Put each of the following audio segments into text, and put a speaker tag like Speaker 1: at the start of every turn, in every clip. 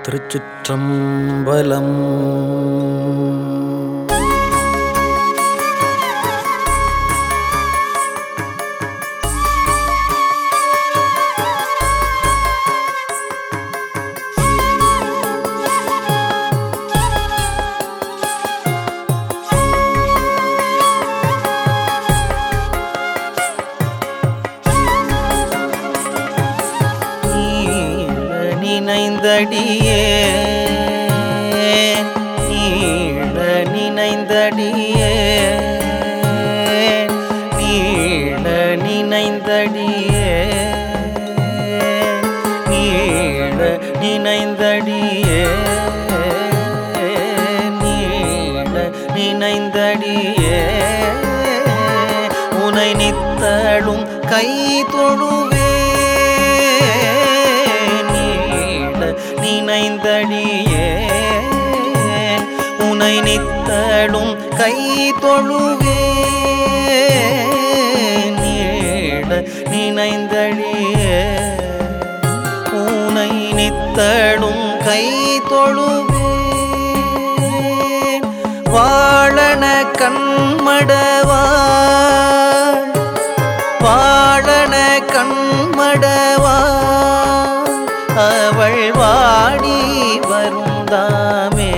Speaker 1: திருச்சிற்றம்பலம்
Speaker 2: நீள நினைந்தடியே நீள நினைந்தடியே நீள நினைந்தடியே நீள நினைந்தடியே நீள நினைந்தடியே உனை நித்தளும் கை தொழுவே நீள நினைந்தடியே உனை நித்தளும் கை தொழுவே நீள நினைந்தடியே உனை நித்தளும் கை தொழுவேன் வாழன கண்மடவாள் வாழன கண்மடவாள் அவள் வாடி வருந்தாமே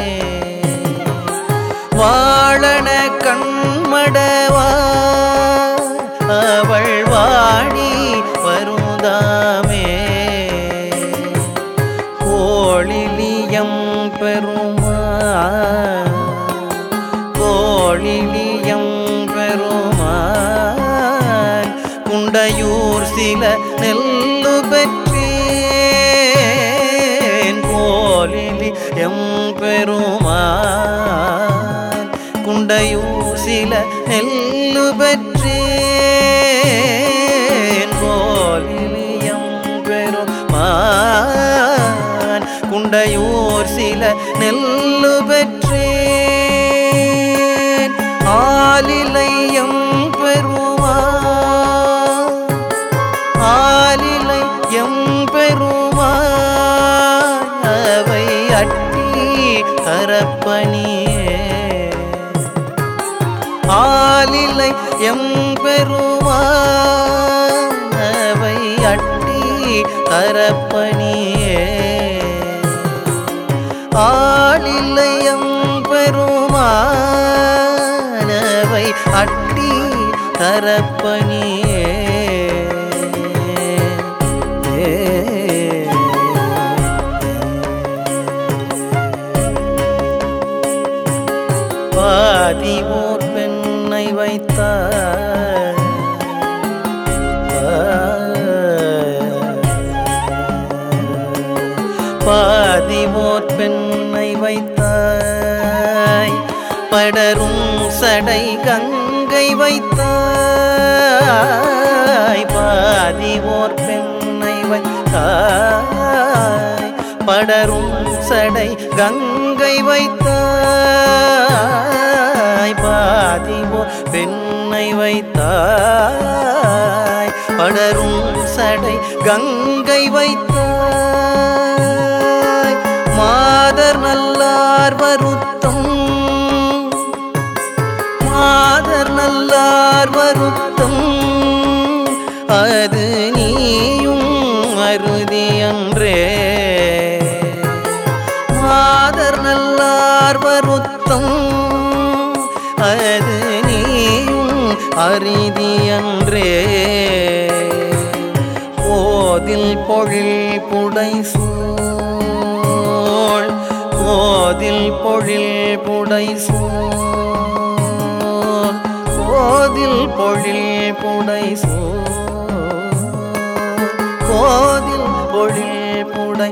Speaker 2: வாழன கண்மடவாள் அவள் வாடி வருந்தாமே கோழிலியம் பெருமா கோழிலியம் பெருமான் குண்டையூர் சில நெல்லு பெற்றேன் கோலிலி எம் பெருமான் குண்டையூர் சில நெல்லு பெற்றேன் கோலிலியம் பெருமான் குண்டையூர் சில நெல்லு பெற்றேன் ஆலிலையம் பெருமான் ஆலிலை எம் பெருமான் அவை அட்டி கரப்பணியே ஆலிலை எம் பெருமான் அவை அட்டி கரப்பணியே ஆளில்லையம் பெருமானவை அட்டி கரப்பணியே பாதி ஓர் பெண்ணை வைத்தார் பாதி ஓர் பெண்ணை வைத்தாய் படரும் சடை கங்கை வைத்தாய் பாதி ஓர் பெண்ணை வைத்தாய் படரும் சடை கங்கை வைத்தாய் பாதி ஓர் பெண்ணை வைத்தாய் படரும் சடை கங்கை வைத்தாய் மாதர் நல்லார் வருத்தம் மாதர் நல்லார் வருத்தம் அது நீயும் அருதி அன்றே மாதர் நல்லார் வருத்தம் அது நீயும் அரிதி அன்றே போதில் பொழில் புடை சூழ் போதில் பொழில் புடை சூழ் கோதில் பொழில் புடை சூழ் கோதில் பொழில் புடை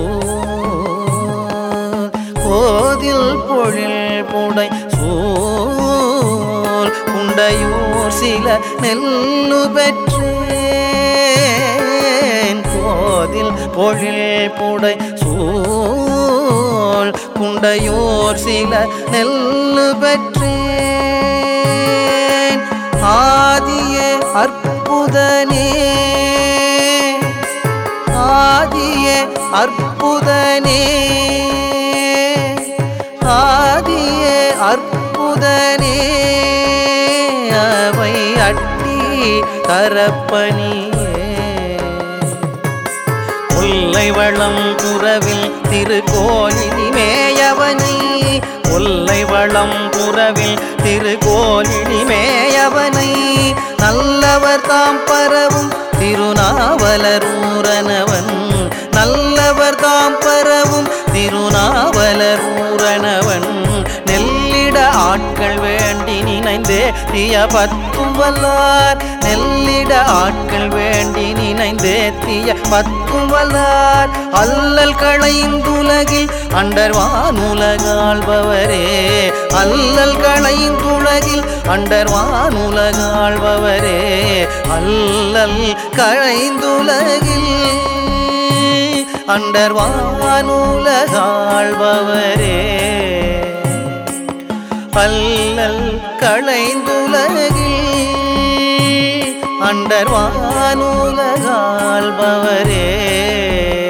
Speaker 2: சூழ் கோதில் பொழில் புடை சூழ் குண்டையூர் சில நெல்லு பெற்றேன் கோதில் பொழில் புடை சூழ் குண்டையூர் சில நெல்லு பெற்றேன் ஆதிய அற்புதனே ஆதிய அற்புதனே ஆதியே அற்புதனே அவை அட்டி கரப்பனியே முல்லை வளம் புறவில் திருக்கோயிலி மேயவனி முல்லை வளம் புறவில் திருக்கோயிலி மேயவனை நல்லவர் தாம் பரவும் திருநாவலரூரனவன் நல்லவர் தாம் பரவும் திருநாவலரூரனவன் நெல்லிட ஆட்கள் வேண்டி நினைந்தே தீய பத்தும் வல்லார் நெல்லிட ஆட்கள் வேண்டி நினைந்தே தீய பத்தும் வல்லார் அல்லல் களைந்துலகில் அண்டர் வானுலகாள்பவரே அல்லல் களைந்துலகில் அண்டர் வானுலகாள்பவரே அல்லல் களைந்துலகில் அண்டர் வானுலகாள்பவரே அல்லல் களைந்துலகில் அண்டர் வானுலகாள்பவரே